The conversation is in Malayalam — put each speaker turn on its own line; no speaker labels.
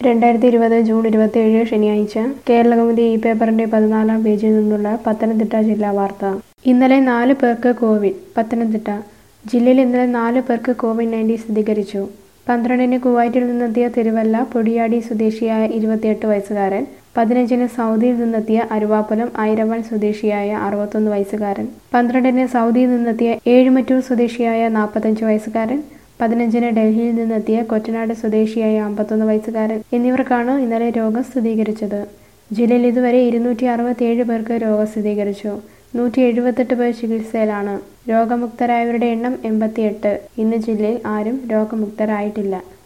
രണ്ടായിരത്തി ഇരുപത് ജൂൺ ഇരുപത്തിയേഴ് ശനിയാഴ്ച കേരളകൗമുദി ഈ പേപ്പറിന്റെ പതിനാലാം പേജിൽ നിന്നുള്ള പത്തനംതിട്ട ജില്ലാ വാർത്ത ഇന്നലെ നാല് പേർക്ക് കോവിഡ് പത്തനംതിട്ട ജില്ലയിൽ ഇന്നലെ നാല് പേർക്ക് കോവിഡ് നയൻറ്റീൻ സ്ഥിരീകരിച്ചു പന്ത്രണ്ടിന് കുവൈറ്റിൽ നിന്നെത്തിയ തിരുവല്ല പൊടിയാടി സ്വദേശിയായ ഇരുപത്തിയെട്ട് വയസ്സുകാരൻ പതിനഞ്ചിന് സൗദിയിൽ നിന്നെത്തിയ അരുവാപ്പുലം ഐരവൺ സ്വദേശിയായ അറുപത്തൊന്ന് വയസ്സുകാരൻ പന്ത്രണ്ടിന് സൗദിയിൽ നിന്നെത്തിയ ഏഴുമറ്റൂർ സ്വദേശിയായ നാൽപ്പത്തഞ്ച് വയസ്സുകാരൻ പതിനഞ്ചിന് ഡൽഹിയിൽ നിന്നെത്തിയ കൊറ്റനാട് സ്വദേശിയായ അമ്പത്തൊന്ന് വയസ്സുകാരൻ എന്നിവർക്കാണ് ഇന്നലെ രോഗം സ്ഥിരീകരിച്ചത് ജില്ലയിൽ ഇതുവരെ ഇരുന്നൂറ്റി അറുപത്തിയേഴ് പേർക്ക് രോഗം സ്ഥിരീകരിച്ചു നൂറ്റി എഴുപത്തെട്ട് പേർ ചികിത്സയിലാണ് രോഗമുക്തരായവരുടെ എണ്ണം എൺപത്തിയെട്ട് ഇന്ന് ജില്ലയിൽ ആരും രോഗമുക്തരായിട്ടില്ല